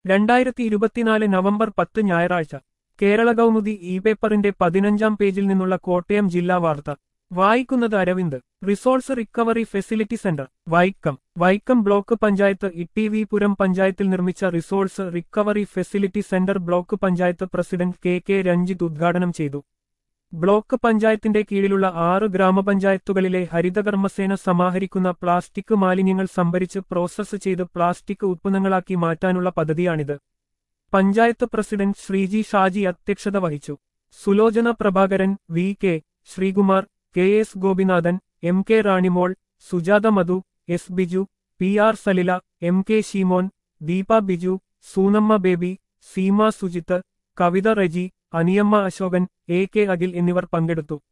രണ്ടായിരത്തി ഇരുപത്തിനാല് നവംബർ പത്ത് ഞായറാഴ്ച കേരള കൗമുദി ഇ പേപ്പറിന്റെ പതിനഞ്ചാം പേജിൽ നിന്നുള്ള കോട്ടയം ജില്ലാ വാർത്ത വായിക്കുന്നത് Aravind resource recovery facility centre Vaikom Vaikom block panchayat Ittivipuram പഞ്ചായത്തിൽ നിർമ്മിച്ച resource recovery facility centre block panchayat president K K Ranjith ഉദ്ഘാടനം ചെയ്തു ബ്ലോക്ക് പഞ്ചായത്തിന്റെ കീഴിലുള്ള ആറ് ഗ്രാമപഞ്ചായത്തുകളിലെ ഹരിതകർമ്മസേന സമാഹരിക്കുന്ന പ്ലാസ്റ്റിക് മാലിന്യങ്ങൾ സംഭരിച്ച് പ്രോസസ്സ് ചെയ്ത് പ്ലാസ്റ്റിക് ഉത്പന്നങ്ങളാക്കി മാറ്റാനുള്ള പദ്ധതിയാണിത് പഞ്ചായത്ത് പ്രസിഡന്റ് ശ്രീജി ഷാജി അധ്യക്ഷത വഹിച്ചു Sulochana Prabhakaran V K Sreekumar K S Gopinathan M K Ranimol Sujatha Madhu S Biju P R Salila M K Sheemon Deepa Biju Soonamma Baby Seema Sujith Kavitha Reji Aniyamma Ashokan A K Akhil എന്നിവർ പങ്കെടുത്തു